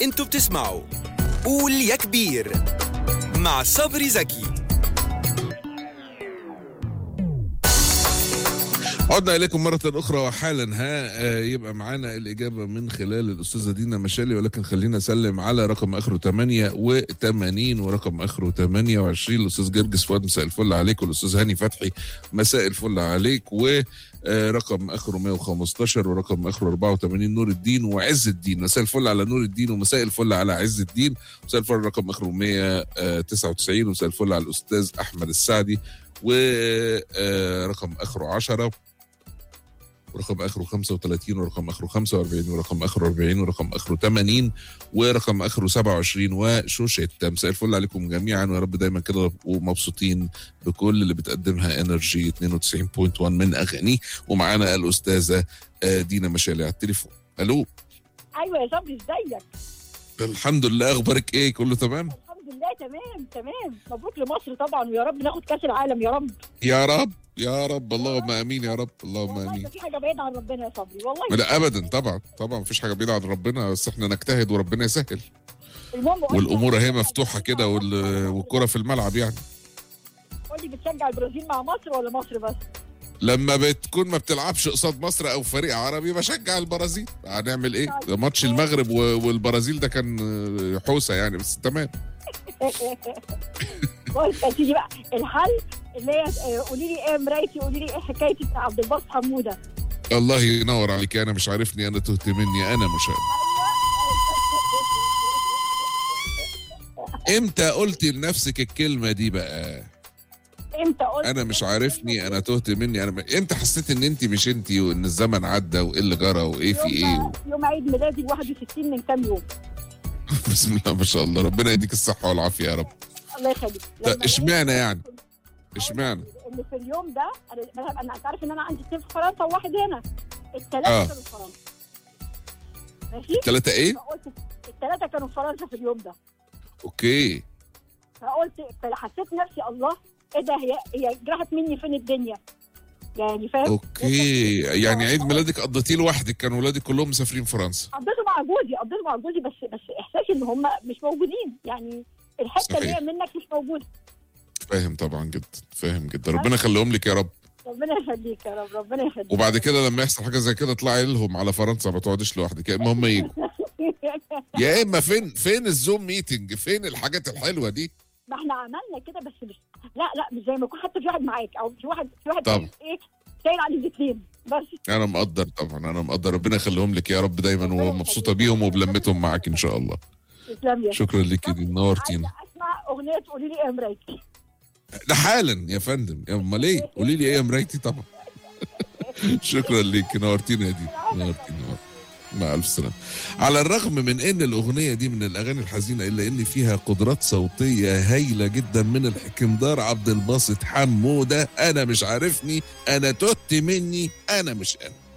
انتوا بتسمعوا قول يا كبير مع صبري زكي عدنا اليكم مره اخرى وحالا ها آه، يبقى معانا الاجابه من خلال الاستاذه دينا مشالي ولكن خلينا اسلم على رقم اخره 88 ورقم اخره 28 الاستاذ جرجس فؤاد مساء الفل عليك والاستاذ هاني فتحي مساء الفل عليك ورقم اخره 115 ورقم اخره 84 نور الدين وعز الدين مساء الفل على نور الدين ومساء الفل على عز الدين مساء الفل رقم اخره 199 ومساء الفل على الاستاذ احمد السعدي ورقم اخره 10 ورقم اخره 35 ورقم اخره 45 ورقم اخره 40 ورقم اخره 80 ورقم اخره 27 وشوشيتا مساء الفل عليكم جميعا ويا رب دايما كده تبقوا مبسوطين بكل اللي بتقدمها انرجي 92.1 من اغاني ومعانا الاستاذه آه، دينا مشالي على التليفون الو ايوه يا صبري ازيك الحمد لله اخبارك ايه كله تمام الحمد لله تمام تمام مبروك لمصر طبعا ويا رب ناخد كاس العالم يا رب يا رب يا رب اللهم امين يا رب اللهم والله امين ما في حاجه بعيده عن ربنا يا صبري والله لا ابدا طبعا طبعا مفيش حاجه بعيده عن ربنا بس احنا نجتهد وربنا يسهل المهم قول لي- والامور اهي مفتوحه كده وال- والكره في الملعب يعني قول لي بتشجع البرازيل مع مصر ولا مصر بس لما بتكون ما بتلعبش قصاد مصر او فريق عربي بشجع البرازيل هنعمل ايه ده ماتش المغرب و- والبرازيل ده كان آه، حوسه يعني بس تمام بص يا سيدي بقى الحل اللي هي آه، قولي لي ايه مرايتي قولي لي ايه حكايتي بتاع عبد الباسط حموده الله ينور عليك انا مش عارفني انا تهت مني انا مش عارف امتى قلتي لنفسك الكلمه دي بقى امتى قلت انا مش عارفني انا تهت مني انا م... امتى حسيت ان انت مش انت وان الزمن عدى وايه اللي جرى وايه في ايه يوم, يوم عيد ميلادي ال 61 من كام يوم بسم الله ما شاء الله ربنا يديك الصحه والعافيه يا رب الله يخليك ده لما اشمعنى لقيت- يعني؟ اشمعنى اللي في اليوم ده انا انا انت عارف ان انا عندي اثنين في فرنسا وواحد هنا الثلاثه آه. كانوا في فرنسا ماشي ثلاثة ايه؟ فقلت الثلاثه كانوا في فرنسا في اليوم ده اوكي فقلت فحسيت نفسي الله ايه ده هي هي جرحت مني فين الدنيا يعني فاهم اوكي يعني عيد ميلادك قضيتيه لوحدك كان ولادك كلهم مسافرين فرنسا قضيته مع جوزي قضيته مع جوزي بس بس احساسي ان هم مش موجودين يعني الحته اللي صحيح. هي منك مش موجوده فاهم طبعا جدا فاهم جدا ربنا يخليهم لك يا رب ربنا يخليك يا رب ربنا يخليك وبعد كده لما يحصل حاجه زي كده اطلعي لهم على فرنسا ما تقعديش لوحدك يا اما هم يجوا يا اما فين فين الزوم ميتنج فين الحاجات الحلوه دي ما احنا عملنا كده بس مش لا لا مش زي ما يكون حتى في واحد معاك او في واحد في واحد طبعا. ايه شايل على الاثنين بس انا مقدر طبعا انا مقدر ربنا يخليهم لك يا رب دايما ومبسوطه بيهم وبلمتهم معاك ان شاء الله تسلم يا شكرا لك دي نورتينا عايزه اسمع اغنيه تقولي لي ايه مرايتي ده حالا يا فندم يا امال ايه قولي لي ايه يا مرايتي طبعا شكرا ليك نورتينا يا دي نورتينا مع الف سلامه على الرغم من ان الاغنيه دي من الاغاني الحزينه الا ان فيها قدرات صوتيه هايله جدا من الحكمدار عبد الباسط حموده انا مش عارفني انا تهت مني انا مش انا